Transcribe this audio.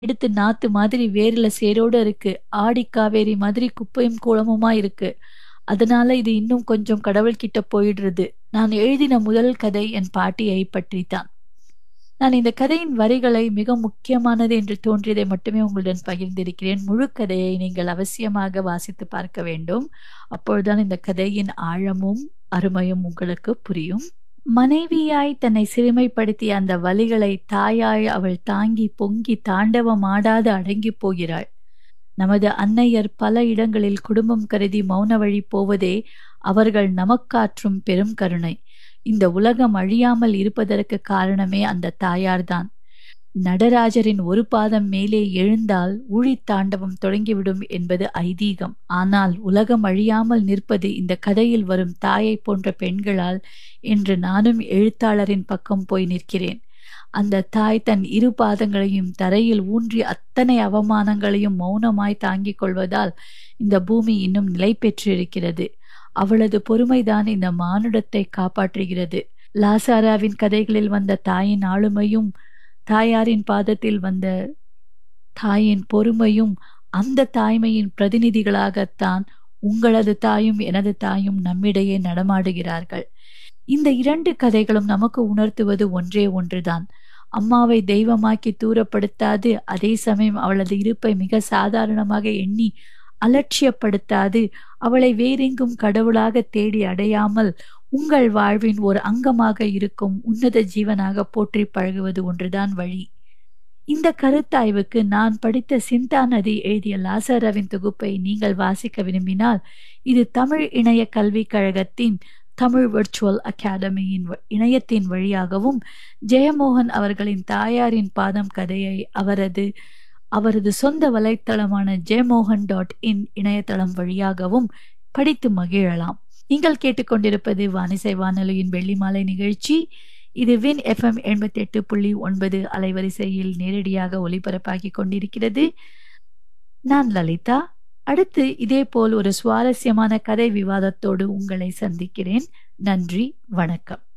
எடுத்து நாத்து மாதிரி வேர்ல சேரோட இருக்கு ஆடி காவேரி மாதிரி குப்பையும் கூலமுமா இருக்கு அதனால இது இன்னும் கொஞ்சம் கடவுள்கிட்ட போயிடுறது நான் எழுதின முதல் கதை என் பாட்டியை பற்றித்தான் நான் இந்த கதையின் வரிகளை மிக முக்கியமானது என்று தோன்றியதை மட்டுமே உங்களுடன் பகிர்ந்திருக்கிறேன் முழு கதையை நீங்கள் அவசியமாக வாசித்து பார்க்க வேண்டும் அப்பொழுதுதான் இந்த கதையின் ஆழமும் அருமையும் உங்களுக்கு புரியும் மனைவியாய் தன்னை சிறுமைப்படுத்திய அந்த வலிகளை தாயாய் அவள் தாங்கி பொங்கி தாண்டவமாடாது அடங்கி போகிறாள் நமது அன்னையர் பல இடங்களில் குடும்பம் கருதி மௌன வழி போவதே அவர்கள் நமக்காற்றும் பெரும் கருணை இந்த உலகம் அழியாமல் இருப்பதற்கு காரணமே அந்த தாயார்தான் நடராஜரின் ஒரு பாதம் மேலே எழுந்தால் ஊழி தாண்டவம் தொடங்கிவிடும் என்பது ஐதீகம் ஆனால் உலகம் அழியாமல் நிற்பது இந்த கதையில் வரும் தாயை போன்ற பெண்களால் என்று நானும் எழுத்தாளரின் பக்கம் போய் நிற்கிறேன் அந்த தாய் தன் இரு பாதங்களையும் தரையில் ஊன்றி அத்தனை அவமானங்களையும் மௌனமாய் தாங்கிக் கொள்வதால் இந்த பூமி இன்னும் நிலை பெற்றிருக்கிறது அவளது பொறுமைதான் இந்த மானுடத்தை காப்பாற்றுகிறது லாசாராவின் கதைகளில் வந்த தாயின் ஆளுமையும் தாயாரின் பாதத்தில் வந்த தாயின் பொறுமையும் அந்த தாய்மையின் பிரதிநிதிகளாகத்தான் உங்களது தாயும் எனது தாயும் நம்மிடையே நடமாடுகிறார்கள் இந்த இரண்டு கதைகளும் நமக்கு உணர்த்துவது ஒன்றே ஒன்றுதான் அம்மாவை தெய்வமாக்கி தூரப்படுத்தாது அதே சமயம் அவளது இருப்பை மிக சாதாரணமாக எண்ணி அலட்சியப்படுத்தாது அவளை வேறெங்கும் கடவுளாக தேடி அடையாமல் உங்கள் வாழ்வின் ஒரு அங்கமாக இருக்கும் உன்னத ஜீவனாக போற்றி பழகுவது ஒன்றுதான் வழி இந்த கருத்தாய்வுக்கு நான் படித்த சிந்தா நதி எழுதிய லாசராவின் தொகுப்பை நீங்கள் வாசிக்க விரும்பினால் இது தமிழ் இணைய கல்விக் கழகத்தின் தமிழ் விர்ச்சுவல் அகாடமியின் இணையத்தின் வழியாகவும் ஜெயமோகன் அவர்களின் தாயாரின் பாதம் கதையை அவரது அவரது சொந்த வலைத்தளமான ஜெயமோகன் டாட் இன் இணையதளம் வழியாகவும் படித்து மகிழலாம் நீங்கள் கேட்டுக்கொண்டிருப்பது வானிசை வானொலியின் வெள்ளி மாலை நிகழ்ச்சி இது வின் எஃப்எம் எண்பத்தி எட்டு புள்ளி ஒன்பது அலைவரிசையில் நேரடியாக ஒலிபரப்பாகி கொண்டிருக்கிறது நான் லலிதா அடுத்து இதேபோல் ஒரு சுவாரஸ்யமான கதை விவாதத்தோடு உங்களை சந்திக்கிறேன் நன்றி வணக்கம்